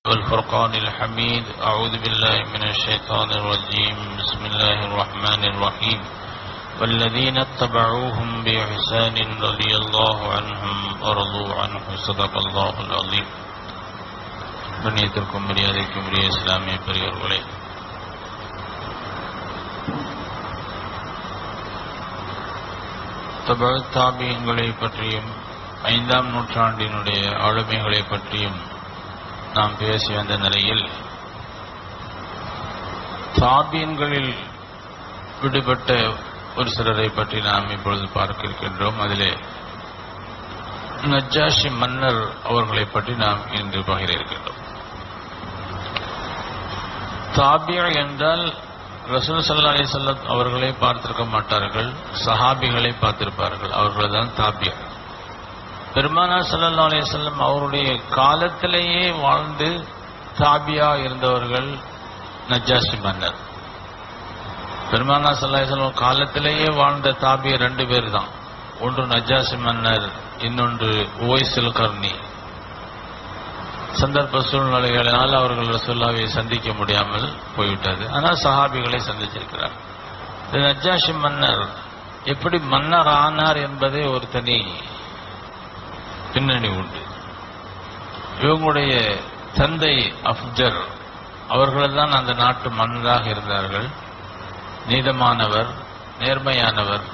والفرقان الحميد أعوذ بالله من الشيطان الرجيم بسم الله الرحمن الرحيم والذين اتبعوهم بإحسان رضي الله عنهم ورضوا عنه صدق الله العظيم கண்ணியத்திற்கும் மரியாதைக்கும் உரிய இஸ்லாமிய பெரியவர்களே தபழ் தாபியங்களை பற்றியும் ஐந்தாம் நூற்றாண்டினுடைய ஆளுமைகளை பற்றியும் நாம் பேசி வந்த நிலையில் தாபியன்களில் விடுபட்ட ஒரு சிலரை பற்றி நாம் இப்பொழுது பார்க்க இருக்கின்றோம் அதிலே நஜாஷி மன்னர் அவர்களை பற்றி நாம் இன்று பகிர இருக்கின்றோம் தாபியா என்றால் ரசூல் சல்லா அலிசல்லம் அவர்களை பார்த்திருக்க மாட்டார்கள் சஹாபிகளை பார்த்திருப்பார்கள் அவர்கள் தான் தாபியா பெருமானா சல்லா அலிசல்லம் அவருடைய காலத்திலேயே வாழ்ந்து தாபியா இருந்தவர்கள் நஜாஷி மன்னர் பெருமானா சல்லா அலிசல்லம் காலத்திலேயே வாழ்ந்த தாபியா ரெண்டு பேர் தான் ஒன்று நஜாசி மன்னர் இன்னொன்று ஓய்சில் கர்ணி சந்தர்ப்ப சூழ்நிலைகளினால் அவர்கள் ரசூல்லாவை சந்திக்க முடியாமல் போய்விட்டது ஆனால் சஹாபிகளை சந்திச்சிருக்கிறார் இந்த நஜாஷி மன்னர் எப்படி மன்னர் ஆனார் என்பதே ஒரு தனி பின்னணி உண்டு இவங்களுடைய தந்தை அப்ஜர் அவர்கள் தான் அந்த நாட்டு மன்னராக இருந்தார்கள் நீதமானவர் நேர்மையானவர்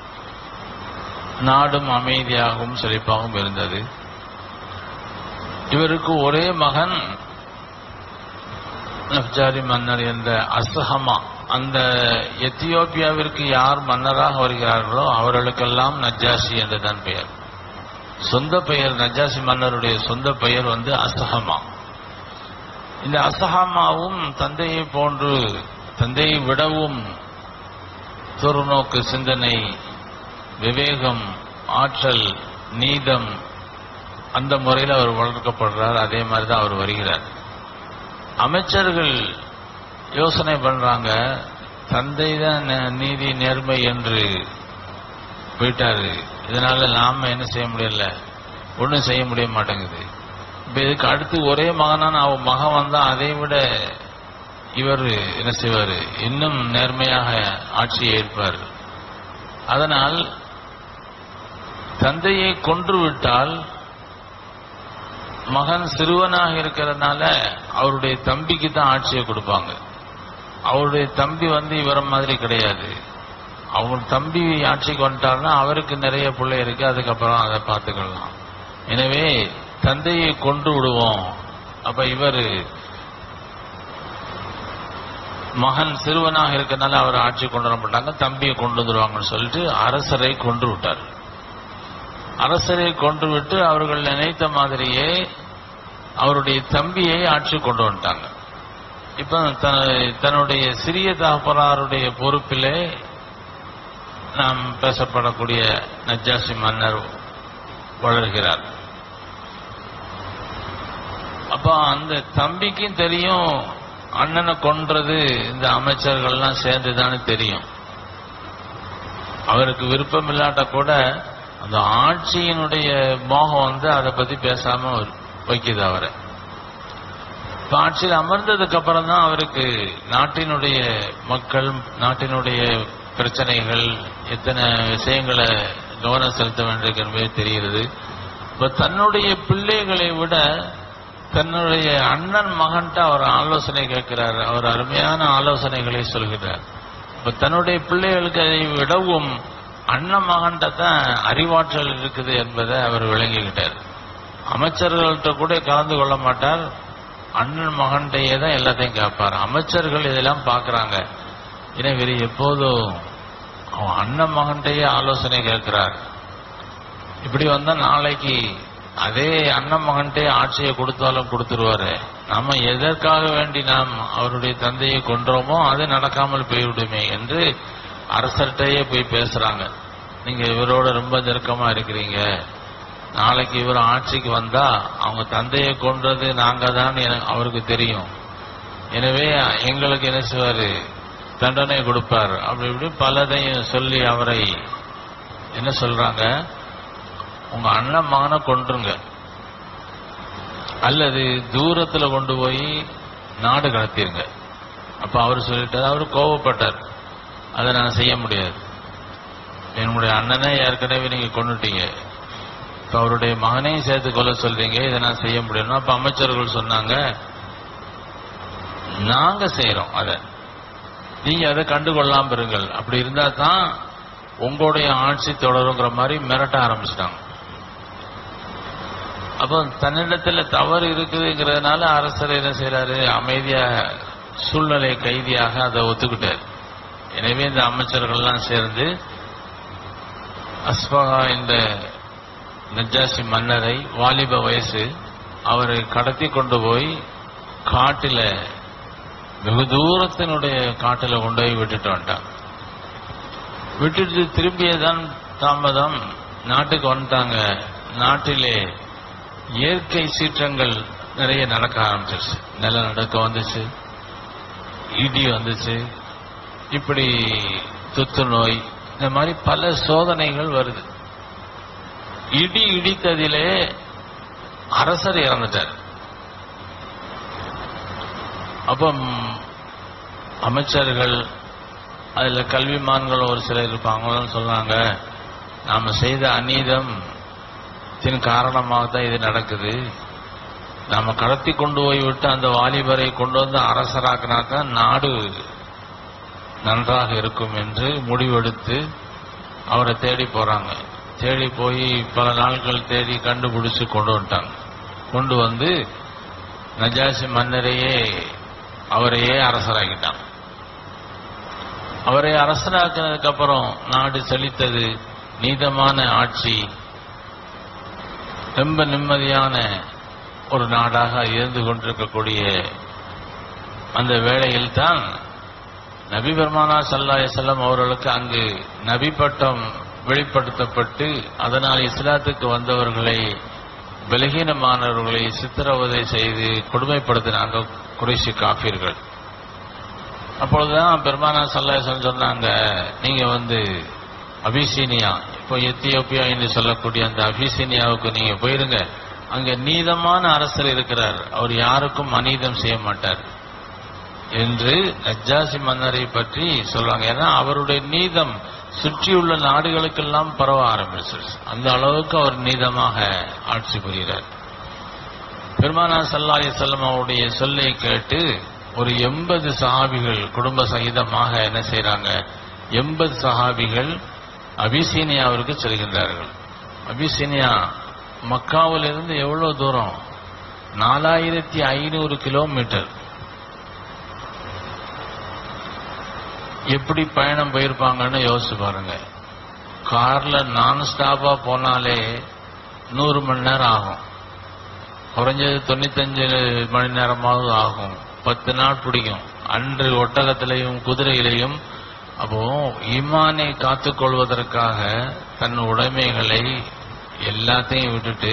நாடும் அமைதியாகவும் செழிப்பாகவும் இருந்தது இவருக்கு ஒரே மகன் நப்ஜாரி மன்னர் என்ற அசஹமா அந்த எத்தியோப்பியாவிற்கு யார் மன்னராக வருகிறார்களோ அவர்களுக்கெல்லாம் நஜாசி என்றுதான் பெயர் சொந்த பெயர் நஜாசி மன்னருடைய சொந்த பெயர் வந்து அசஹமா இந்த அசஹமாவும் தந்தையை போன்று தந்தையை விடவும் தொறுநோக்கு சிந்தனை விவேகம் ஆற்றல் நீதம் அந்த முறையில் அவர் வளர்க்கப்படுறார் அதே மாதிரி தான் அவர் வருகிறார் அமைச்சர்கள் யோசனை பண்றாங்க தந்தை தான் நீதி நேர்மை என்று போயிட்டாரு இதனால நாம என்ன செய்ய முடியல ஒன்றும் செய்ய முடிய மாட்டேங்குது இப்ப இதுக்கு அடுத்து ஒரே மகனான அவன் மகன் வந்தா அதை விட இவர் என்ன செய்வார் இன்னும் நேர்மையாக ஆட்சியை ஏற்பார் அதனால் தந்தையை கொன்று விட்டால் மகன் சிறுவனாக இருக்கிறதுனால அவருடைய தம்பிக்கு தான் ஆட்சியை கொடுப்பாங்க அவருடைய தம்பி வந்து இவர மாதிரி கிடையாது அவர் தம்பி ஆட்சிக்கு வந்துட்டார்னா அவருக்கு நிறைய பிள்ளை இருக்கு அதுக்கப்புறம் அதை பார்த்துக்கலாம் எனவே தந்தையை கொண்டு விடுவோம் அப்ப இவர் மகன் சிறுவனாக இருக்கிறதுனால அவர் ஆட்சி கொண்டு வர மாட்டாங்க தம்பியை கொண்டு வந்துருவாங்கன்னு சொல்லிட்டு அரசரை கொண்டு விட்டார் அரசரை கொண்டு விட்டு அவர்கள் நினைத்த மாதிரியே அவருடைய தம்பியை ஆட்சி கொண்டு வந்துட்டாங்க இப்ப தன்னுடைய சிறிய தகப்பனாருடைய பொறுப்பிலே நாம் பேசப்படக்கூடிய நஜாசி மன்னர் வளர்கிறார் அப்ப அந்த தம்பிக்கும் தெரியும் அண்ணனை கொன்றது இந்த அமைச்சர்கள்லாம் சேர்ந்துதானே தெரியும் அவருக்கு விருப்பம் இல்லாட்ட கூட அந்த ஆட்சியினுடைய மோகம் வந்து அதை பத்தி பேசாம வைக்குது அவரை இப்ப ஆட்சியில் அமர்ந்ததுக்கு அப்புறம் தான் அவருக்கு நாட்டினுடைய மக்கள் நாட்டினுடைய பிரச்சனைகள் எத்தனை விஷயங்களை கவனம் செலுத்த வேண்டியிருக்கிறது தெரிகிறது இப்ப தன்னுடைய பிள்ளைகளை விட தன்னுடைய அண்ணன் மகன்ட்ட அவர் ஆலோசனை கேட்கிறார் அவர் அருமையான ஆலோசனைகளை சொல்கிறார் இப்ப தன்னுடைய பிள்ளைகளுக்கு அதை விடவும் அண்ணன் மகன்கிட்ட தான் அறிவாற்றல் இருக்குது என்பதை அவர் விளங்கிக்கிட்டார் அமைச்சர்கள்ட்ட கூட கலந்து கொள்ள மாட்டார் அண்ணன் மகன்கிட்டயே தான் எல்லாத்தையும் கேட்பார் அமைச்சர்கள் இதெல்லாம் பார்க்கறாங்க ஏன்னா இவர் எப்போதும் அவன் அண்ணன் மகன்கிட்டயே ஆலோசனை கேட்கிறார் இப்படி வந்தா நாளைக்கு அதே அண்ணன் மகன்கிட்டே ஆட்சியை கொடுத்தாலும் கொடுத்துருவாரு நம்ம எதற்காக வேண்டி நாம் அவருடைய தந்தையை கொன்றோமோ அது நடக்காமல் போய்விடுமே என்று அரசர்கிட்டயே போய் பேசுறாங்க நீங்க இவரோட ரொம்ப நெருக்கமா இருக்கிறீங்க நாளைக்கு இவர் ஆட்சிக்கு வந்தா அவங்க தந்தையை கொன்றது நாங்க தான் அவருக்கு தெரியும் எனவே எங்களுக்கு என்ன செய்வாரு தண்டனை கொடுப்பார் அப்படி இப்படி பலதையும் சொல்லி அவரை என்ன சொல்றாங்க உங்க அண்ணன் மகனை கொன்றுங்க அல்லது தூரத்துல கொண்டு போய் நாடு கடத்திருங்க அப்ப அவர் சொல்லிட்டார் அவர் கோவப்பட்டார் அதை நான் செய்ய முடியாது என்னுடைய அண்ணனை ஏற்கனவே நீங்க கொண்டுட்டீங்க இப்ப அவருடைய மகனையும் சேர்த்து கொல்ல சொல்றீங்க இதை நான் செய்ய முடியும்னா அப்ப அமைச்சர்கள் சொன்னாங்க நாங்க செய்யறோம் அதை நீங்க அதை கண்டுகொள்ளாம இருங்கள் அப்படி இருந்தா தான் உங்களுடைய ஆட்சி தொடருங்கிற மாதிரி மிரட்ட ஆரம்பிச்சிட்டாங்க அப்போ தன்னிடத்துல தவறு இருக்குதுங்கிறதுனால அரசர் என்ன செய்யறாரு அமைதியா சூழ்நிலை கைதியாக அதை ஒத்துக்கிட்டார் எனவே இந்த அமைச்சர்கள்லாம் சேர்ந்து அஸ்பகா இந்த நஜாசி மன்னரை வாலிப வயசு அவரை கடத்தி கொண்டு போய் காட்டில வெகு தூரத்தினுடைய காட்டில கொண்டு போய் விட்டுட்டு வந்துட்டான் விட்டுட்டு திரும்பியதான் தாமதம் நாட்டுக்கு வந்துட்டாங்க நாட்டிலே இயற்கை சீற்றங்கள் நிறைய நடக்க ஆரம்பிச்சிருச்சு நிலநடுக்கம் வந்துச்சு இடி வந்துச்சு இப்படி தொத்து நோய் இந்த மாதிரி பல சோதனைகள் வருது இடி இடித்ததிலே அரசர் இறந்துட்டார் அப்போ அமைச்சர்கள் அதுல கல்விமான்கள் ஒரு சிலர் இருப்பாங்க அவங்க சொல்றாங்க நாம செய்த அநீதம் தின் காரணமாக தான் இது நடக்குது நாம கடத்தி கொண்டு போய் விட்டு அந்த வாலிபரை கொண்டு வந்து அரசராக்கினா தான் நாடு நன்றாக இருக்கும் என்று முடிவெடுத்து அவரை தேடி போறாங்க தேடி போய் பல நாட்கள் தேடி கண்டுபிடிச்சு கொண்டு வந்துட்டாங்க கொண்டு வந்து நஜாசி மன்னரையே அவரையே அரசராக்கிட்டான் அவரை அரசராக்கினதுக்கு அப்புறம் நாடு செழித்தது நீதமான ஆட்சி ரொம்ப நிம்மதியான ஒரு நாடாக இருந்து கொண்டிருக்கக்கூடிய அந்த வேளையில் தான் நபி பெருமானா சல்லா செல்லம் அவர்களுக்கு அங்கு நபி பட்டம் வெளிப்படுத்தப்பட்டு அதனால் இஸ்லாத்துக்கு வந்தவர்களை பலகீனமானவர்களை சித்திரவதை செய்து கொடுமைப்படுத்தினாங்க குறைசி காப்பீர்கள் அப்பொழுதுதான் பெருமானா சல்லாசன் சொன்னாங்க நீங்க வந்து அபிசீனியா இப்போ எத்தியோப்பியா என்று சொல்லக்கூடிய அந்த அபிசீனியாவுக்கு நீங்க போயிருங்க அங்க நீதமான அரசர் இருக்கிறார் அவர் யாருக்கும் அநீதம் செய்ய மாட்டார் என்று நஜ்ஜாசி மன்னரை பற்றி சொல்றாங்க ஏன்னா அவருடைய நீதம் சுற்றியுள்ள நாடுகளுக்கெல்லாம் பரவ ஆரம்பிச்சிருச்சு அந்த அளவுக்கு அவர் நீதமாக ஆட்சி புரிகிறார் பெருமானா சல்லா செல்லம் அவருடைய சொல்லை கேட்டு ஒரு எண்பது சஹாபிகள் குடும்ப சகிதமாக என்ன செய்றாங்க எண்பது சஹாபிகள் அபிசீனியாவிற்கு செல்கின்றார்கள் அபிசீனியா மக்காவிலிருந்து எவ்வளவு தூரம் நாலாயிரத்தி ஐநூறு கிலோமீட்டர் எப்படி பயணம் போயிருப்பாங்கன்னு யோசிச்சு பாருங்க கார்ல நான் ஸ்டாப்பா போனாலே நூறு மணி நேரம் ஆகும் குறைஞ்சது தொண்ணூத்தஞ்சு மணி நேரமாவது ஆகும் பத்து நாள் பிடிக்கும் அன்று ஒட்டகத்திலையும் குதிரையிலையும் அப்போ ஈமானை காத்துக்கொள்வதற்காக தன் உடைமைகளை எல்லாத்தையும் விட்டுட்டு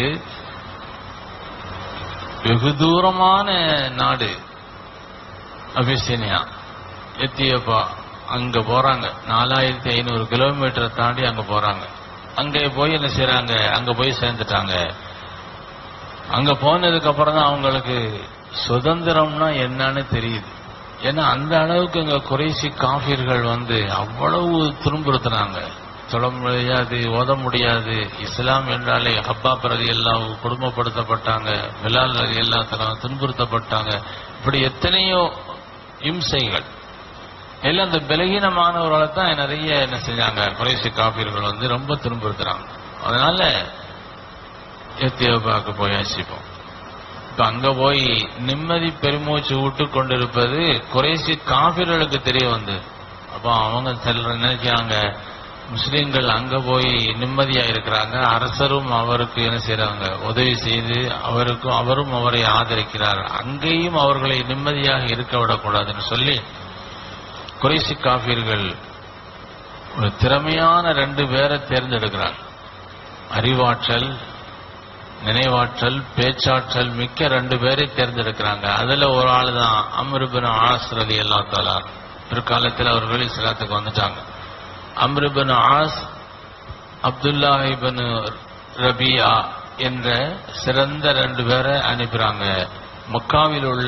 வெகு தூரமான நாடு அபிசீனியா எத்தியோப்பா அங்க போறாங்க நாலாயிரத்தி ஐநூறு கிலோமீட்டரை தாண்டி அங்க போறாங்க அங்க போய் என்ன செய்றாங்க அங்க போய் சேர்ந்துட்டாங்க அங்க போனதுக்கு அப்புறம் தான் அவங்களுக்கு சுதந்திரம்னா என்னன்னு தெரியுது ஏன்னா அந்த அளவுக்கு இங்க குறைசி காஃபிர்கள் வந்து அவ்வளவு துன்புறுத்தினாங்க தொழ முடியாது ஓத முடியாது இஸ்லாம் என்றாலே ஹப்பா பிரதி எல்லாம் குடும்பப்படுத்தப்பட்டாங்க பிலால் ரதி எல்லாம் துன்புறுத்தப்பட்டாங்க இப்படி எத்தனையோ இம்சைகள் எல்லாம் அந்த பலகீனமானவர்களை தான் நிறைய என்ன செஞ்சாங்க குறைசி காப்பீர்கள் வந்து ரொம்ப துன்புறுத்துறாங்க அதனால எத்தியோபாவுக்கு போய் அசிப்போம் இப்ப அங்க போய் நிம்மதி பெருமூச்சு விட்டு கொண்டிருப்பது குறைசி காபிர்களுக்கு தெரிய வந்து அப்போ அவங்க செல்ற நினைக்கிறாங்க முஸ்லிம்கள் அங்க போய் நிம்மதியா இருக்கிறாங்க அரசரும் அவருக்கு என்ன செய்றாங்க உதவி செய்து அவருக்கும் அவரும் அவரை ஆதரிக்கிறார் அங்கேயும் அவர்களை நிம்மதியாக இருக்க விடக்கூடாதுன்னு சொல்லி குறைசி காபீர்கள் ஒரு திறமையான ரெண்டு பேரை தேர்ந்தெடுக்கிறாங்க அறிவாற்றல் நினைவாற்றல் பேச்சாற்றல் மிக்க ரெண்டு பேரை தேர்ந்தெடுக்கிறாங்க அதுல ஒரு ஆள் தான் அம்ருபின் ஆஸ் ரலி அல்லா தாலா பிற்காலத்தில் அவர்கள் இஸ்லாத்துக்கு வந்துட்டாங்க Amr bin As Abdullah ibn Rabia என்ற சிறந்த ரெண்டு பேரை அனுப்புறாங்க மக்காவில் உள்ள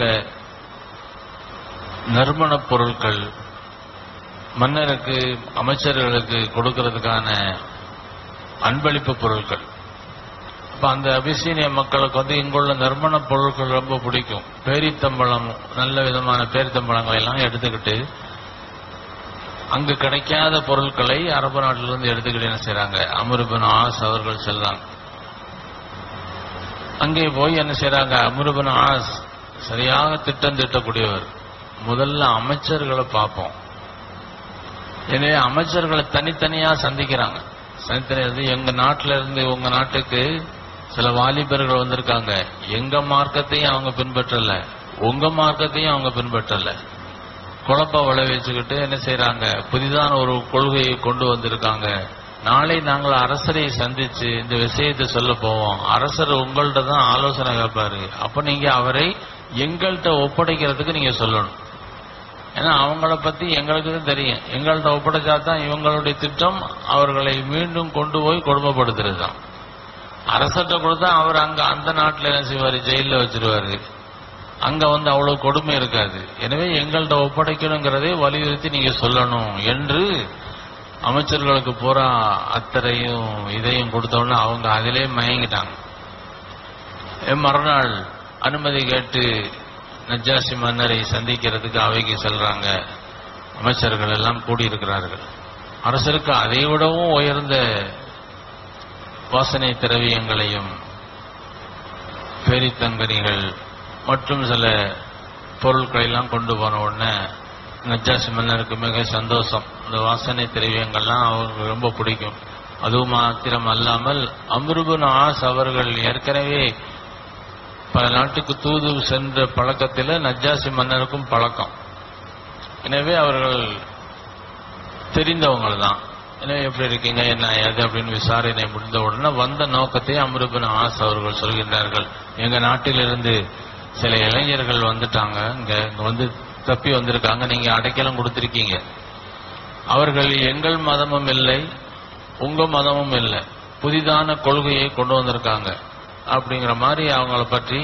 நறுமணப் பொருட்கள் மன்னருக்கு அமைச்சர்களுக்கு கொடுக்கறதுக்கான அன்பளிப்பு பொருட்கள் அப்ப அந்த அபிசீனிய மக்களுக்கு வந்து இங்குள்ள நறுமணப் பொருட்கள் ரொம்ப பிடிக்கும் பேரித்தம்பழம் நல்ல விதமான பேரித்தம்பழங்களை எல்லாம் எடுத்துக்கிட்டு அங்கு கிடைக்காத பொருட்களை அரபு நாட்டிலிருந்து எடுத்துக்கிட்டு என்ன செய்றாங்க அமருபின் ஆஸ் அவர்கள் செல்றாங்க அங்கே போய் என்ன செய்றாங்க அமருபின் ஆஸ் சரியாக திட்டம் திட்டக்கூடியவர் முதல்ல அமைச்சர்களை பார்ப்போம் எனவே அமைச்சர்களை தனித்தனியா சந்திக்கிறாங்க தனித்தனியா எங்க நாட்டில இருந்து உங்க நாட்டுக்கு சில வாலிபர்கள் வந்திருக்காங்க எங்க மார்க்கத்தையும் அவங்க பின்பற்றல உங்க மார்க்கத்தையும் அவங்க பின்பற்றல குழப்ப விளைவிச்சுக்கிட்டு என்ன செய்றாங்க புதிதான ஒரு கொள்கையை கொண்டு வந்திருக்காங்க நாளை நாங்கள் அரசரை சந்திச்சு இந்த விஷயத்தை சொல்ல போவோம் அரசர் உங்கள்ட்ட தான் ஆலோசனை கேட்பாரு அப்ப நீங்க அவரை எங்கள்கிட்ட ஒப்படைக்கிறதுக்கு நீங்க சொல்லணும் ஏன்னா அவங்கள பத்தி எங்களுக்கு தான் தெரியும் எங்கள்கிட்ட ஒப்படைச்சா தான் இவங்களுடைய திட்டம் அவர்களை மீண்டும் கொண்டு போய் கொடுமைப்படுத்துறது தான் அரசர்கிட்ட கொடுத்தா அவர் அங்க அந்த நாட்டுல என்ன செய்வாரு ஜெயில வச்சிருவாரு அங்க வந்து அவ்வளவு கொடுமை இருக்காது எனவே எங்கள்கிட்ட ஒப்படைக்கணுங்கிறதை வலியுறுத்தி நீங்க சொல்லணும் என்று அமைச்சர்களுக்கு பூரா அத்தரையும் இதையும் கொடுத்தோன்னு அவங்க அதிலே மயங்கிட்டாங்க எ- மறுநாள் அனுமதி கேட்டு நஜ்ஜாசி மன்னரை சந்திக்கிறதுக்கு அவைக்கு செல்றாங்க அமைச்சர்கள் எல்லாம் கூடியிருக்கிறார்கள் அரசருக்கு அதை விடவும் உயர்ந்த வாசனை திரவியங்களையும் பேரித்தங்கனிகள் மற்றும் சில பொருட்களை எல்லாம் கொண்டு போன உடனே நஜ்ஜாசி மன்னருக்கு மிக சந்தோஷம் இந்த வாசனை திரவியங்கள்லாம் அவருக்கு ரொம்ப பிடிக்கும் அதுவும் மாத்திரம் அல்லாமல் அம்ருபுன் ஆஸ் அவர்கள் ஏற்கனவே பல நாட்டுக்கு தூது சென்ற பழக்கத்தில் நஜ்ஜாசி மன்னருக்கும் பழக்கம் எனவே அவர்கள் தெரிந்தவங்க தான் எனவே எப்படி இருக்கீங்க என்ன ஏது அப்படின்னு விசாரணை முடிந்த உடனே வந்த நோக்கத்தை அம்ருபின் ஆஸ் அவர்கள் சொல்கின்றார்கள் எங்க நாட்டிலிருந்து சில இளைஞர்கள் வந்துட்டாங்க இங்க இங்க வந்து தப்பி வந்திருக்காங்க நீங்க அடைக்கலம் கொடுத்திருக்கீங்க அவர்கள் எங்கள் மதமும் இல்லை உங்க மதமும் இல்லை புதிதான கொள்கையை கொண்டு வந்திருக்காங்க அப்படிங்கிற மாதிரி அவங்கள பற்றி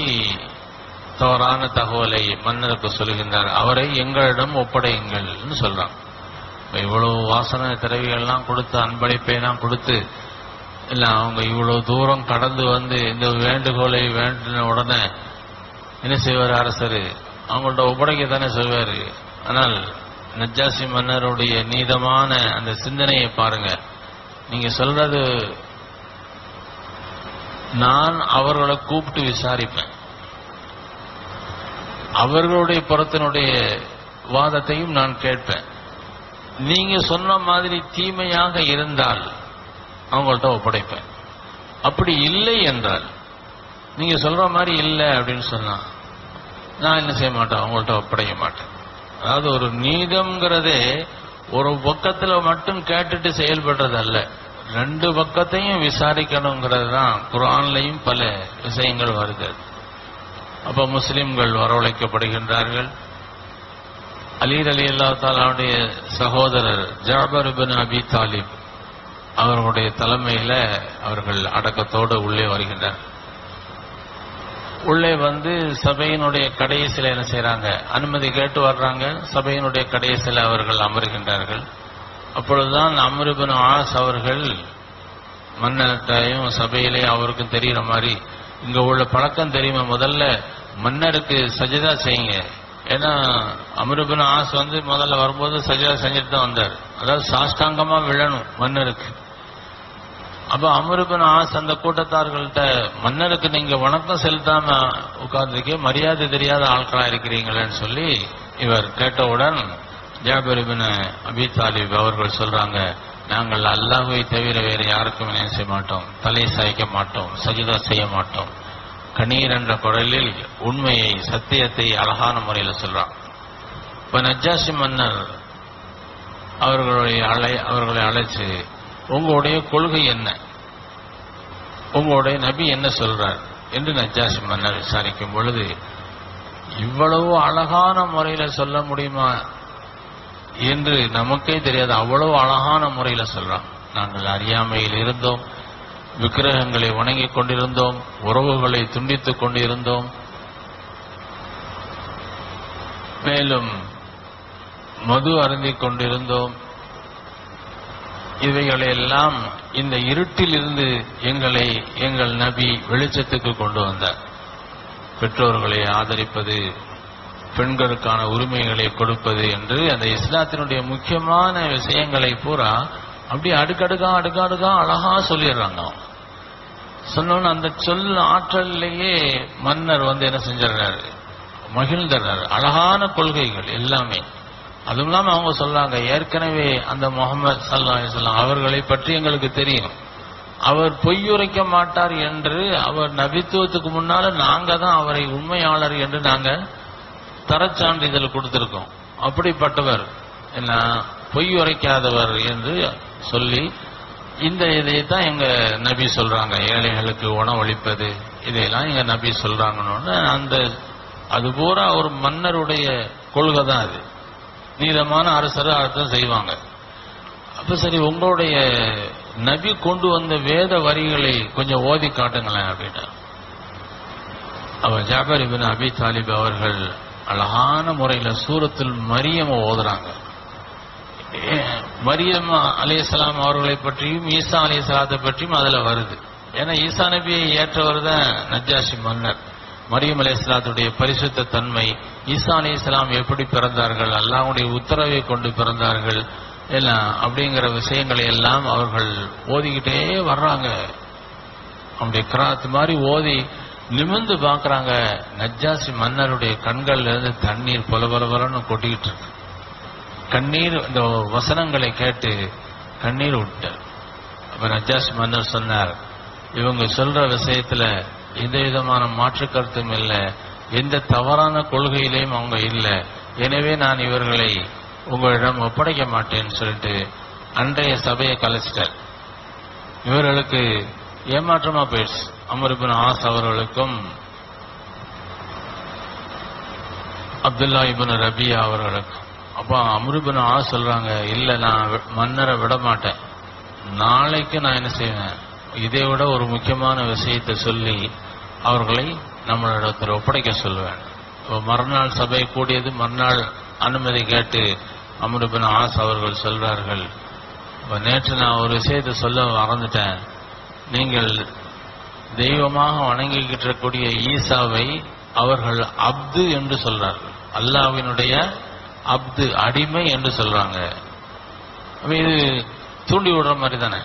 தவறான தகவலை மன்னருக்கு சொல்கின்றார் அவரை எங்களிடம் ஒப்படையுங்கள்னு சொல்றாங்க இப்ப இவ்வளவு வாசனை திரவிகள்லாம் கொடுத்து அன்பளிப்பை எல்லாம் கொடுத்து இல்ல அவங்க இவ்வளவு தூரம் கடந்து வந்து இந்த வேண்டுகோளை வேண்டின உடனே என்ன செய்வார் அரசர் அவங்கள்ட்ட ஒப்படைக்க தானே சொல்வாரு ஆனால் நஜ்ஜாசி மன்னருடைய நீதமான அந்த சிந்தனையை பாருங்க நீங்க சொல்றது நான் அவர்களை கூப்பிட்டு விசாரிப்பேன் அவர்களுடைய புறத்தினுடைய வாதத்தையும் நான் கேட்பேன் நீங்க சொன்ன மாதிரி தீமையாக இருந்தால் அவங்கள்ட்ட ஒப்படைப்பேன் அப்படி இல்லை என்றால் நீங்க சொல்ற மாதிரி இல்லை அப்படின்னு சொன்னா நான் என்ன செய்ய மாட்டேன் அவங்கள்ட்ட ஒப்படைக்க மாட்டேன் அதாவது ஒரு நீதம்ங்கிறதே ஒரு பக்கத்துல மட்டும் கேட்டுட்டு செயல்படுறது அல்ல ரெண்டு பக்கத்தையும் விசாரிக்கணுங்கிறது தான் குரான்லையும் பல விஷயங்கள் வருது அப்ப முஸ்லிம்கள் வரவழைக்கப்படுகின்றார்கள் அலீர் அலி அல்லா தாலாவுடைய சகோதரர் ஜாபர் பின் அபி தாலிப் அவர்களுடைய தலைமையில அவர்கள் அடக்கத்தோடு உள்ளே வருகின்றனர் உள்ளே வந்து சபையினுடைய கடைசியில என்ன செய்றாங்க அனுமதி கேட்டு வர்றாங்க சபையினுடைய கடைசியில அவர்கள் அமர்கின்றார்கள் அப்பொழுதுதான் அமருபின் ஆஸ் அவர்கள் மன்னர்கிட்டையும் சபையிலே அவருக்கும் தெரிகிற மாதிரி இங்க உள்ள பழக்கம் தெரியுமா முதல்ல மன்னருக்கு சஜிதா செய்யுங்க ஏன்னா அமருபின் ஆஸ் வந்து முதல்ல வரும்போது சஜிதா செஞ்சுட்டு தான் வந்தார் அதாவது சாஷ்டாங்கமா விழணும் மன்னருக்கு அப்ப அமருபின் ஆஸ் அந்த கூட்டத்தார்கள்ட்ட மன்னருக்கு நீங்க வணக்கம் செலுத்தாம உட்கார்ந்துருக்கே மரியாதை தெரியாத ஆட்களா இருக்கிறீங்களேன்னு சொல்லி இவர் கேட்டவுடன் ஜாபரிபின் அபி தாலிப் அவர்கள் சொல்றாங்க நாங்கள் அல்லாஹ்வை தவிர வேறு யாருக்கும் என்ன செய்ய மாட்டோம் தலை சாய்க்க மாட்டோம் சஜிதா செய்ய மாட்டோம் கணீர் என்ற குரலில் உண்மையை சத்தியத்தை அழகான முறையில் சொல்றான் இப்ப நஜ்ஜாசி மன்னர் அவர்களுடைய அழை அவர்களை அழைச்சு உங்களுடைய கொள்கை என்ன உங்களுடைய நபி என்ன சொல்றார் என்று நஜ்ஜாசி மன்னர் விசாரிக்கும் பொழுது இவ்வளவு அழகான முறையில சொல்ல முடியுமா என்று நமக்கே தெரியாது அவ்வளவு அழகான முறையில சொல்றான் நாங்கள் அறியாமையில் இருந்தோம் விக்கிரகங்களை வணங்கிக் கொண்டிருந்தோம் உறவுகளை துண்டித்துக் கொண்டிருந்தோம் மேலும் மது அருந்திக் கொண்டிருந்தோம் இவைகளையெல்லாம் இந்த இருட்டிலிருந்து எங்களை எங்கள் நபி வெளிச்சத்துக்கு கொண்டு வந்தார் பெற்றோர்களை ஆதரிப்பது பெண்களுக்கான உரிமைகளை கொடுப்பது என்று அந்த இஸ்லாத்தினுடைய முக்கியமான விஷயங்களை பூரா அப்படியே அடுக்கடுக்கா அடுக்கடுக்கா அழகா சொல்லிடுறாங்க அவங்க. சொன்னோன்னு அந்த சொல் ஆற்றலிலேயே மன்னர் வந்து என்ன செஞ்சிடறாரு மகிழ்ந்துடுறாரு அழகான கொள்கைகள் எல்லாமே அதுவும் இல்லாம அவங்க சொல்றாங்க ஏற்கனவே அந்த முகமது சல்லா அலிஸ்லாம் அவர்களை பற்றி எங்களுக்கு தெரியும் அவர் பொய்யுரைக்க மாட்டார் என்று அவர் நபித்துவத்துக்கு முன்னால நாங்க தான் அவரை உண்மையாளர் என்று நாங்க தரச்சான்றிதழ் கொடுத்திருக்கோம் அப்படிப்பட்டவர் என்ன பொய் உரைக்காதவர் என்று சொல்லி இந்த இதை தான் எங்க நபி சொல்றாங்க ஏழைகளுக்கு உணவளிப்பது இதையெல்லாம் எங்க நபி சொல்றாங்கன்னு அந்த அது பூரா ஒரு மன்னருடைய கொள்கை தான் அது நீதமான அரசர் அர்த்தம் செய்வாங்க அப்ப சரி உங்களுடைய நபி கொண்டு வந்த வேத வரிகளை கொஞ்சம் ஓதி காட்டுங்களேன் அப்படின்னா அவர் ஜாபர் இபின் அபி தாலிப் அவர்கள் அழகான முறையில சூரத்தில் மரியம் ஓதுறாங்க ஏ, மரியம் அலையாம் அவர்களை பற்றியும் ஈசா அலையாத்தை பற்றியும் அதுல வருது ஏன்னா ஈசா நபியை ஏற்றவர் தான் நஜ்ஜாஷி மன்னர் மரியம் அலையாத்துடைய பரிசுத்த தன்மை ஈசா அலையாம் எப்படி பிறந்தார்கள் அல்லாஹ்வுடைய உத்தரவை கொண்டு பிறந்தார்கள் எல்லாம் அப்படிங்கிற விஷயங்களை எல்லாம் அவர்கள் ஓதிக்கிட்டே வர்றாங்க அவனுடைய கிராத் மாதிரி ஓதி நிமிர்ந்து பார்க்கறாங்க நஜ்ஜாசி மன்னருடைய கண்கள்ல இருந்து தண்ணீர் பொல பொல பொலன்னு கொட்டிக்கிட்டு இருக்கு கண்ணீர் இந்த வசனங்களை கேட்டு கண்ணீர் விட்டார் அப்ப நஜ்ஜாசி மன்னர் சொன்னார் இவங்க சொல்ற விஷயத்துல எந்த விதமான மாற்று கருத்தும் இல்லை எந்த தவறான கொள்கையிலையும் அவங்க இல்லை எனவே நான் இவர்களை உங்களிடம் ஒப்படைக்க மாட்டேன்னு சொல்லிட்டு அன்றைய சபையை கலைச்சிட்டார் இவர்களுக்கு ஏமாற்றமா போயிடுச்சு அமருபின் ஆஸ் அவர்களுக்கும் அப்துல்லா இபின் ரபியா அவர்களுக்கும் அப்போ அமருபின் ஆஸ் சொல்றாங்க இல்ல நான் வி- மன்னரை விட மாட்டேன் நாளைக்கு நான் என்ன செய்வேன் இதை விட ஒரு முக்கியமான விஷயத்தை சொல்லி அவர்களை நம்மளிடத்தில் ஒப்படைக்க சொல்லுவேன் இப்போ மறுநாள் சபை கூடியது மறுநாள் அனுமதி கேட்டு அமருபின் ஆஸ் அவர்கள் சொல்றார்கள் இப்ப நேற்று நான் ஒரு விஷயத்தை சொல்ல மறந்துட்டேன் நீங்கள் தெய்வமாக வணங்கிக்கிட்டு இருக்கக்கூடிய ஈசாவை அவர்கள் அப்து என்று சொல்றார்கள் அல்லாஹ்வினுடைய அப்து அடிமை என்று சொல்றாங்க அப்ப இது தூண்டி விடுற மாதிரி தானே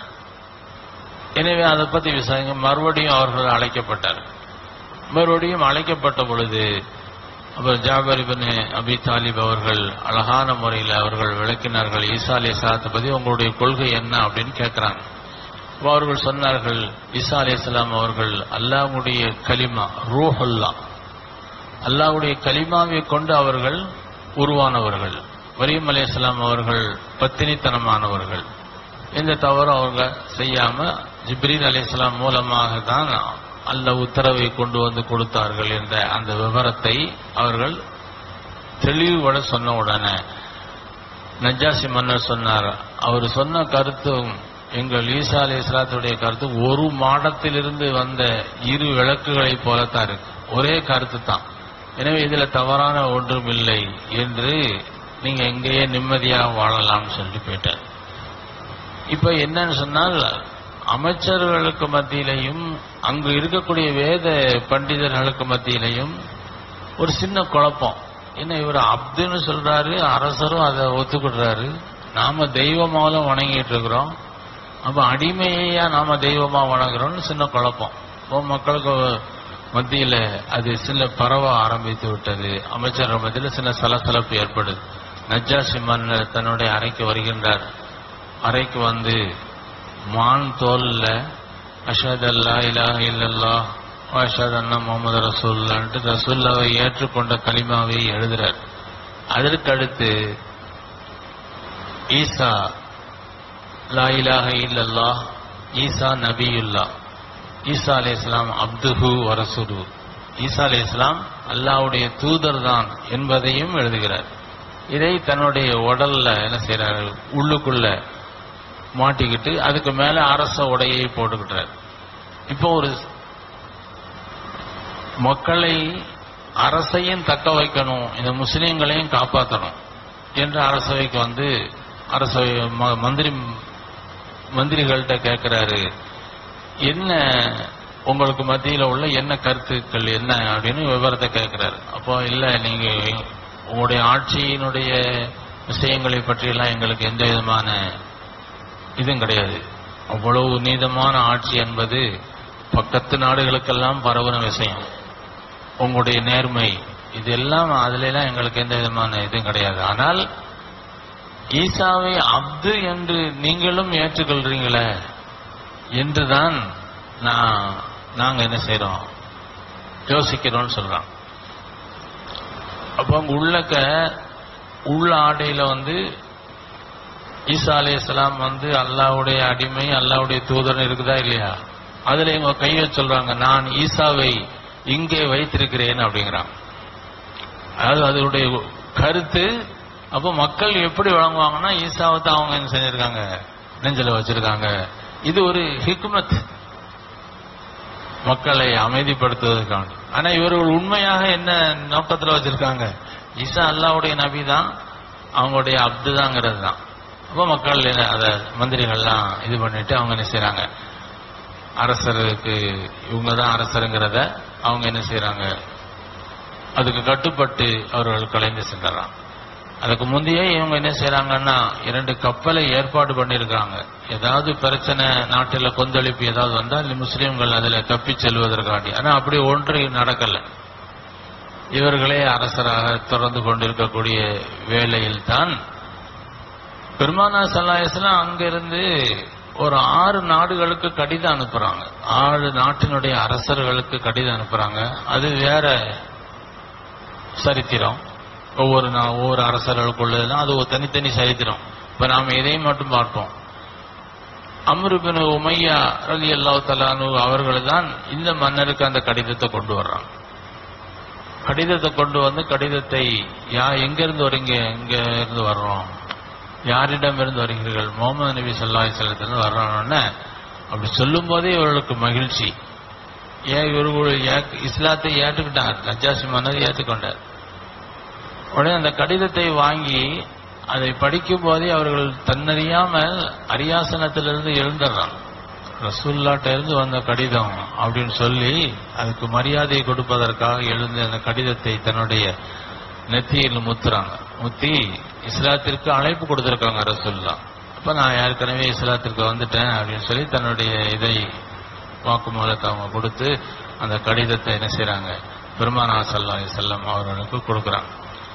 எனவே அதை பத்தி விசாரிங்க மறுபடியும் அவர்கள் அழைக்கப்பட்டார் மறுபடியும் அழைக்கப்பட்ட பொழுது அப்புறம் ஜாபர் இப்னு அபி தாலிப் அவர்கள் அழகான முறையில் அவர்கள் விளக்கினார்கள் ஈசா அலி சலாத்தை பத்தி உங்களுடைய கொள்கை என்ன அப்படின்னு கேட்கிறாங்க அப்ப அவர்கள் சொன்னார்கள் ஈசா அலி அவர்கள் அல்லாஹ்வுடைய கலிமா ரூஹுல்லா அல்லாஹ்வுடைய கலிமாவை கொண்டு அவர்கள் உருவானவர்கள் மரியம் அலையாம் அவர்கள் பத்தினித்தனமானவர்கள் எந்த தவறும் அவங்க செய்யாம ஜிப்ரீல் அலைஹிஸ்ஸலாம் மூலமாக தான் அல்ல உத்தரவை கொண்டு வந்து கொடுத்தார்கள் என்ற அந்த விவரத்தை அவர்கள் தெளிவுபட சொன்ன உடனே நஜ்ஜாசி மன்னர் சொன்னார் அவர் சொன்ன கருத்தும் எங்கள் ஈசா அலி இஸ்லாத்துடைய கருத்து ஒரு மாடத்திலிருந்து வந்த இரு விளக்குகளைப் போலத்தான் இருக்கு ஒரே கருத்து தான் எனவே இதுல தவறான ஒன்றும் இல்லை என்று நீங்க எங்கேயே நிம்மதியாக வாழலாம்னு சொல்லிட்டு போயிட்டார் இப்ப என்னன்னு சொன்னால் அமைச்சர்களுக்கு மத்தியிலையும் அங்கு இருக்கக்கூடிய வேத பண்டிதர்களுக்கு மத்தியிலையும் ஒரு சின்ன குழப்பம் என்ன இவர் அப்துன்னு சொல்றாரு அரசரும் அதை ஒத்துக்கிடுறாரு நாம தெய்வமாலும் வணங்கிட்டு இருக்கிறோம் அப்ப அடிமையா நாம தெய்வமா வணங்குறோம்னு சின்ன குழப்பம் இப்போ மக்களுக்கு மத்தியில அது சில பரவ ஆரம்பித்து விட்டது அமைச்சர்கள் மத்தியில சின்ன சலசலப்பு ஏற்படுது நஜ்ஜாசி மன்னர் தன்னுடைய அறைக்கு வருகின்றார் அறைக்கு வந்து மான் தோல்ல அஷத் அல்லா இலாஹ இல்லல்லாஹ் அஷத் அண்ணா முகமது ரசூல்லான்ட்டு ரசூல்லாவை ஏற்றுக்கொண்ட கலிமாவை எழுதுறார் அதற்கு அடுத்து ஈசா லா இலாஹ இல்லல்லாஹ் ஈசா நபியுல்லா ஈசா அலை இஸ்லாம் அப்துஹு வரசுரு ஈசா அலை இஸ்லாம் அல்லாவுடைய தூதர் தான் என்பதையும் எழுதுகிறார் இதை தன்னுடைய உடல்ல என்ன செய்யறாரு உள்ளுக்குள்ள மாட்டிக்கிட்டு அதுக்கு மேல அரச உடையை போட்டுக்கிட்டார் இப்போ ஒரு மக்களை அரசையும் தக்க வைக்கணும் இந்த முஸ்லீம்களையும் காப்பாற்றணும் என்ற அரசவைக்கு வந்து அரசவை ம- மந்திரி மந்திரிகள்கிட்ட கேட்கிறாரு என்ன உங்களுக்கு மத்தியில உள்ள என்ன கருத்துக்கள் என்ன அப்படின்னு விவரத்தை கேட்கிறாரு அப்போ இல்ல நீங்க உங்களுடைய ஆட்சியினுடைய விஷயங்களை பற்றியெல்லாம் எங்களுக்கு எந்த விதமான இதுவும் கிடையாது அவ்வளவு நீதமான ஆட்சி என்பது பக்கத்து நாடுகளுக்கெல்லாம் பரவுன விஷயம் உங்களுடைய நேர்மை இதெல்லாம் அதுல எல்லாம் எங்களுக்கு எந்த விதமான இதுவும் கிடையாது ஆனால் ஈசாவை அப்து என்று நீங்களும் ஏற்றுக்கொள்றீங்களே என்றுதான் நான் நாங்க என்ன செய்றோம் யோசிக்கிறோம்னு சொல்றான் அப்போ அங்க உள்ளக்க உள்ள ஆடையில வந்து ஈசா அலையாம் வந்து அல்லாவுடைய அடிமை அல்லாவுடைய தூதர் இருக்குதா இல்லையா அதுல இவங்க கைய சொல்றாங்க நான் ஈசாவை இங்கே வைத்திருக்கிறேன் அப்படிங்கிறான் அதாவது அதனுடைய கருத்து அப்போ மக்கள் எப்படி வழங்குவாங்கன்னா ஈசாவை தான் அவங்க என்ன செஞ்சிருக்காங்க நெஞ்சில வச்சிருக்காங்க இது ஒரு ஹிக்மத் மக்களை அமைதிப்படுத்துவதற்கான ஆனா இவர்கள் உண்மையாக என்ன நோக்கத்துல வச்சிருக்காங்க ஈசா அல்லாவுடைய நபி தான் அவங்களுடைய அப்து தாங்கிறது தான் அப்போ மக்கள் என்ன அத மந்திரிகள்லாம் இது பண்ணிட்டு அவங்க என்ன செய்றாங்க அரசருக்கு இவங்க தான் அரசருங்கிறத அவங்க என்ன செய்றாங்க அதுக்கு கட்டுப்பட்டு அவர்கள் கலைந்து சென்றாங்க அதுக்கு முந்தையே இவங்க என்ன செய்றாங்கன்னா இரண்டு கப்பலை ஏற்பாடு பண்ணியிருக்காங்க ஏதாவது பிரச்சனை நாட்டில் கொந்தளிப்பு ஏதாவது வந்தால் முஸ்லீம்கள் அதில் தப்பிச் செல்வதற்காண்டி ஆனா அப்படி ஒன்று நடக்கல இவர்களே அரசராக தொடர்ந்து கொண்டிருக்கக்கூடிய வேளையில் தான் பெருமானா சல்லாயஸ்லாம் அங்கிருந்து ஒரு ஆறு நாடுகளுக்கு கடிதம் அனுப்புறாங்க ஆறு நாட்டினுடைய அரசர்களுக்கு கடிதம் அனுப்புறாங்க அது வேற சரித்திரம் ஒவ்வொரு நா- ஒவ்வொரு அரசர்களுக்குள்ளதுலாம் அது ஒரு தனித்தனி சரித்திரம் இப்ப நாம இதையும் மட்டும் பார்ப்போம் அம்ருபின் உமையா ரலி அல்லாஹ் தலானு அவர்கள் தான் இந்த மன்னருக்கு அந்த கடிதத்தை கொண்டு வர்றாங்க கடிதத்தை கொண்டு வந்து கடிதத்தை யா எங்க இருந்து வரீங்க எங்க இருந்து வர்றோம் யாரிடம் இருந்து வருகிறீர்கள் முகமது நபி ஸல்லல்லாஹு அலைஹி வஸல்லத்திலிருந்து வர்றோம்னு அப்படி சொல்லும் போதே இவர்களுக்கு மகிழ்ச்சி ஏன் இவர்கள் ஏ- இஸ்லாத்தை ஏற்றுக்கிட்டார் நஜாசி மன்னர் ஏற்றுக்கொண்டார் உடனே அந்த கடிதத்தை வாங்கி அதை படிக்கும் போதே அவர்கள் தன்னறியாமல் அரியாசனத்திலிருந்து எழுந்துடுறாங்க ரசூல்லாட்ட இருந்து வந்த கடிதம் அப்படின்னு சொல்லி அதுக்கு மரியாதை கொடுப்பதற்காக எழுந்த அந்த கடிதத்தை தன்னுடைய நெத்தியில் முத்துறாங்க முத்தி இஸ்லாத்திற்கு அழைப்பு கொடுத்திருக்காங்க ரசூல்லா அப்ப நான் ஏற்கனவே இஸ்லாத்திற்கு வந்துட்டேன் அப்படின்னு சொல்லி தன்னுடைய இதை வாக்குமூலத்தை அவங்க கொடுத்து அந்த கடிதத்தை என்ன செய்றாங்க பெருமானா சல்லா செல்லம் அவர்களுக்கு கொடுக்குறாங்க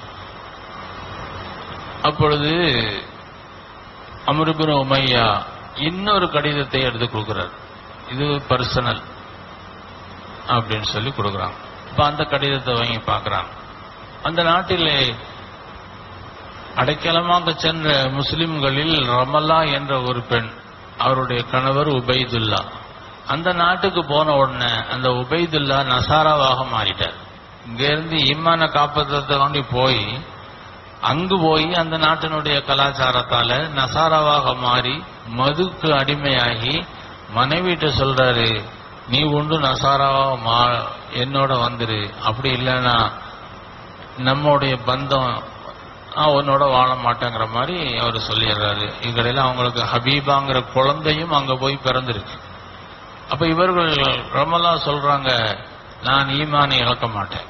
அப்பொழுது அமருபின் உமையா இன்னொரு கடிதத்தை எடுத்து கொடுக்கிறார் இது பர்சனல் அப்படின்னு சொல்லி கொடுக்குறாங்க இப்ப அந்த கடிதத்தை வாங்கி பார்க்கறாங்க அந்த நாட்டிலே அடைக்கலமாக சென்ற முஸ்லிம்களில் ரமல்லா என்ற ஒரு பெண் அவருடைய கணவர் உபைதுல்லா அந்த நாட்டுக்கு போன உடனே அந்த உபைதுல்லா நசாராவாக மாறிட்டார் இங்க இருந்து ஈமான காப்பாற்றத்தை போய் அங்கு போய் அந்த நாட்டினுடைய கலாச்சாரத்தால நசாராவாக மாறி மதுக்கு அடிமையாகி மனைவிட்ட சொல்றாரு நீ உண்டு நசாராவா மா என்னோட வந்துரு அப்படி இல்லைன்னா நம்முடைய பந்தம் நான் உன்னோட வாழ மாட்டேங்கிற மாதிரி அவர் சொல்லிடுறாரு இதுக்கடையில அவங்களுக்கு ஹபீபாங்கிற குழந்தையும் அங்க போய் பிறந்திருக்கு அப்ப இவர்கள் ரமலா சொல்றாங்க நான் ஈமானை இழக்க மாட்டேன்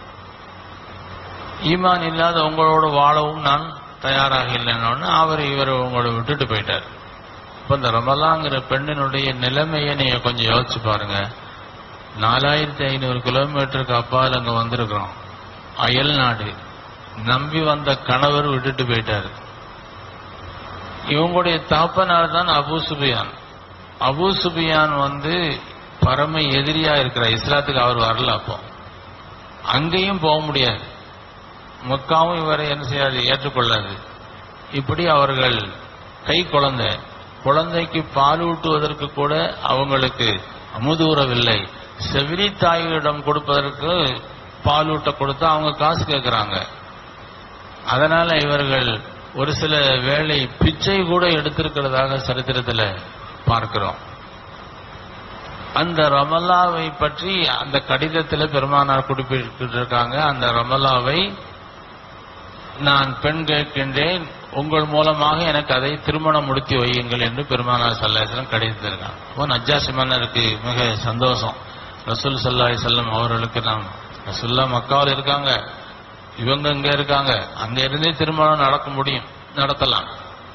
ஈமான் இல்லாத உங்களோட வாழவும் நான் தயாராக இல்லைன்னு அவர் இவர் உங்களோட விட்டுட்டு போயிட்டார் இப்ப இந்த ரமலாங்கிற பெண்ணினுடைய நிலைமையை நீங்க கொஞ்சம் யோசிச்சு பாருங்க நாலாயிரத்தி ஐநூறு கிலோமீட்டருக்கு அப்பால் அங்க வந்திருக்கிறோம் அயல் நாடு நம்பி வந்த கணவர் விட்டுட்டு போயிட்டாரு இவங்களுடைய தாப்பனார் தான் அபூ சுபியான் அபூ சுபியான் வந்து பரம எதிரியா இருக்கிற இஸ்லாத்துக்கு அவர் வரல அப்போ அங்கேயும் போக முடியாது மக்காவும் இவரை என்ன செய்யாது ஏற்றுக்கொள்ளாது இப்படி அவர்கள் கை குழந்தை குழந்தைக்கு பாலூட்டுவதற்கு கூட அவங்களுக்கு அமுதூறவில்லை செவிலி தாயிடம் கொடுப்பதற்கு பாலூட்ட கொடுத்தா அவங்க காசு கேட்கறாங்க அதனால இவர்கள் ஒரு சில வேளை பிச்சை கூட எடுத்திருக்கிறதாக சரித்திரத்துல பார்க்கிறோம் அந்த ரமலாவை பற்றி அந்த கடிதத்தில் பெருமானார் குறிப்பிட்டிருக்காங்க அந்த ரமலாவை நான் பெண் கேட்கின்றேன் உங்கள் மூலமாக எனக்கு அதை திருமணம் முடித்து வையுங்கள் என்று பெருமானார் சல்லாஹம் கடிதத்திருக்காங்க அப்போ நஜ்ஜாசி மன்னருக்கு மிக சந்தோஷம் ரசூல் சல்லாஹ் செல்லம் அவர்களுக்கு நாம் ரசூல்லா மக்காவில் இருக்காங்க இவங்க இங்க இருக்காங்க அங்க இருந்தே திருமணம் நடக்க முடியும் நடத்தலாம்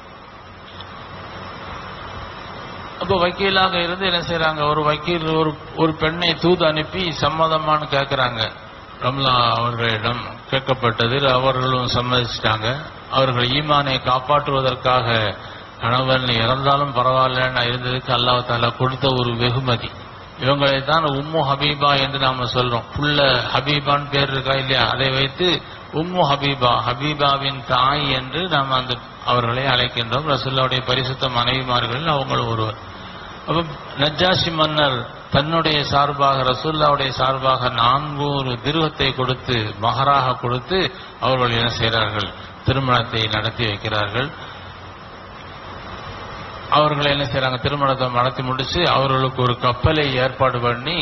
அப்ப வக்கீலாக இருந்து என்ன செய்யறாங்க ஒரு வக்கீல் ஒரு ஒரு பெண்ணை தூது அனுப்பி சம்மதமான்னு கேட்கறாங்க ரம்லா அவர்களிடம் கேட்கப்பட்டது அவர்களும் சம்மதிச்சிட்டாங்க அவர்கள் ஈமானை காப்பாற்றுவதற்காக கணவன் இறந்தாலும் பரவாயில்லன்னு இருந்ததுக்கு அல்லாஹ் தாலா கொடுத்த ஒரு வெகுமதி இவங்களை தான் உம்மு ஹபீபா என்று நாம சொல்றோம் புள்ள ஹபீபான்னு பேர் இருக்கா இல்லையா அதை வைத்து உம்மு ஹபீபா ஹபீபாவின் தாய் என்று நாம் அந்த அவர்களை அழைக்கின்றோம் ரசுல்லாவுடைய பரிசுத்த மனைவிமார்கள் அவங்களும் ஒருவர் அப்ப நஜ்ஜாசி மன்னர் தன்னுடைய சார்பாக ரசூல்லாவுடைய சார்பாக நான்கூறு திருவத்தை கொடுத்து மகராக கொடுத்து அவர்கள் என்ன செய்கிறார்கள் திருமணத்தை நடத்தி வைக்கிறார்கள் அவர்கள் என்ன செய்றாங்க திருமணத்தை நடத்தி முடிச்சு அவர்களுக்கு ஒரு கப்பலை ஏற்பாடு பண்ணி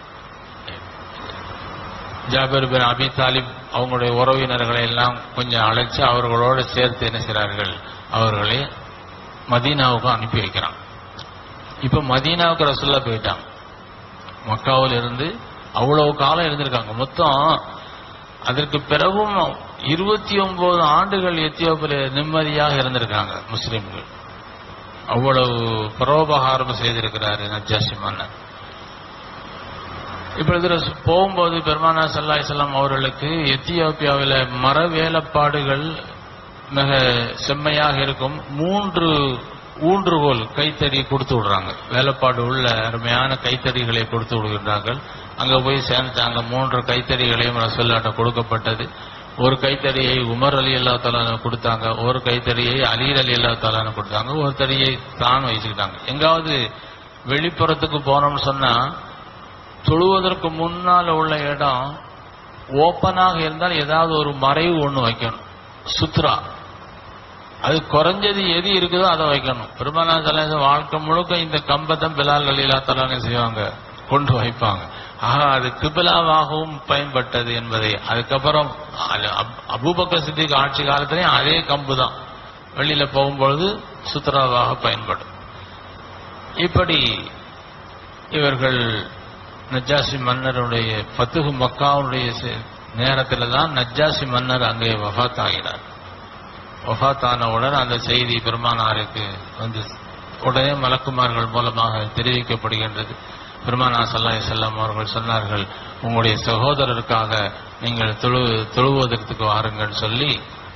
ஜாபர் பின் அபி தாலிப் அவங்களுடைய உறவினர்களை எல்லாம் கொஞ்சம் அழைச்சு அவர்களோடு சேர்த்து என்ன செய்றார்கள் அவர்களை மதீனாவுக்கு அனுப்பி வைக்கிறான் இப்ப மதீனாவுக்கு ரசுல்லா போயிட்டாங்க மக்காவில் இருந்து அவ்வளவு காலம் இருந்திருக்காங்க மொத்தம் அதற்கு பிறகும் இருபத்தி ஒன்பது ஆண்டுகள் எத்தியோப்பில நிம்மதியாக இருந்திருக்காங்க முஸ்லிம்கள் அவ்வளவு பரோபகாரம் செய்திருக்கிறாரு நஜாசி மன்னர் இப்பொழுது ரசூ- போகும்போது பெருமானா சல்லாய் செல்லம் அவர்களுக்கு எத்தியோப்பியாவில் மர வேலைப்பாடுகள் மிக செம்மையாக இருக்கும் மூன்று ஊன்றுகோல் கைத்தறி கொடுத்து விடுறாங்க வேலைப்பாடு உள்ள அருமையான கைத்தறிகளை கொடுத்து விடுகின்றார்கள் அங்க போய் சேர்ந்துட்டாங்க மூன்று கைத்தறிகளையும் ரசூல்லாட்ட கொடுக்கப்பட்டது ஒரு கைத்தறியை உமர் அலி அல்லா தலான கொடுத்தாங்க ஒரு கைத்தறியை அலீர் அலி அல்லா தலான கொடுத்தாங்க ஒரு தறியை தான் வச்சுக்கிட்டாங்க எங்காவது வெளிப்புறத்துக்கு போனோம்னு சொன்னா தொழுவதற்கு முன்னால உள்ள இடம் ஓப்பனாக இருந்தால் ஏதாவது ஒரு மறைவு ஒண்ணு வைக்கணும் சுத்ரா அது குறைஞ்சது எது இருக்குதோ அதை வைக்கணும் பெருமானா தலைவர் வாழ்க்கை முழுக்க இந்த கம்பத்தம் பிலால் அலிலா தலானே செய்வாங்க கொண்டு வைப்பாங்க ஆக அது கிபிலாவாகவும் பயன்பட்டது என்பதை அதுக்கப்புறம் அது அப்- அபூபக்கர் சித்திக் ஆட்சி காலத்திலையும் அதே கம்பு தான் வெளியில போகும்பொழுது சுத்ராவாக பயன்படும் இப்படி இவர்கள் நஜ்ஜாசி மன்னருடைய பத்துகு மக்காவுடைய நேரத்தில் தான் நஜ்ஜாசி மன்னர் அங்கே வஃத் ஆகிறார் வஃத்தானவுடன் அந்த செய்தி பெருமானாருக்கு வந்து உடனே மலக்குமார்கள் மூலமாக தெரிவிக்கப்படுகின்றது பெருமானா சல்லாஹ் செல்லம் அவர்கள் சொன்னார்கள் உங்களுடைய சகோதரருக்காக நீங்கள் தொழு தொழுவதற்கு வாருங்கள் சொல்லி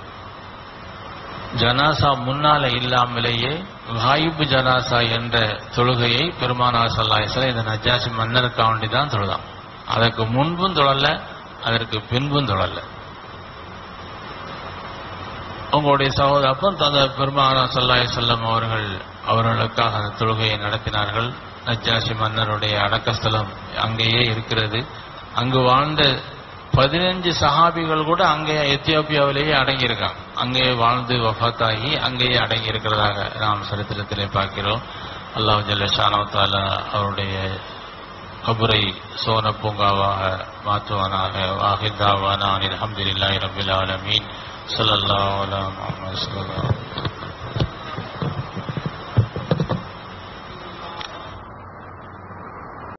ஜனாசா முன்னால இல்லாமலேயே வாயிபு ஜனாசா என்ற தொழுகையை பெருமானா சல்லாஹ் இந்த நஜாசி மன்னருக்காக வேண்டி தான் தொழுதான் அதற்கு முன்பும் தொழல அதற்கு பின்பும் தொழல உங்களுடைய சகோதர அப்போ அந்த பெருமானா சல்லாஹ் செல்லம் அவர்கள் அவர்களுக்காக அந்த தொழுகையை நடத்தினார்கள் நஜாசி மன்னருடைய அடக்கஸ்தலம் அங்கேயே இருக்கிறது அங்கு வாழ்ந்த பதினஞ்சு சஹாபிகள் கூட அங்கே எத்தியோப்பியாவிலேயே அடங்கியிருக்காங்க அங்கேயே வாழ்ந்து வஃத்தாகி அங்கேயே அடங்கி இருக்கிறதாக நாம் சரித்திரத்திலே பார்க்கிறோம் அல்லாஹ் ஜல்ல தாலா அவருடைய கபரை சோன பூங்காவாக மாற்றுவானாக வாஹிதாவான அலமதுல்லாஹி ரபில் ஆலமீன் ஸல்லல்லாஹு அலா முஹம்மது ஸல்லல்லாஹு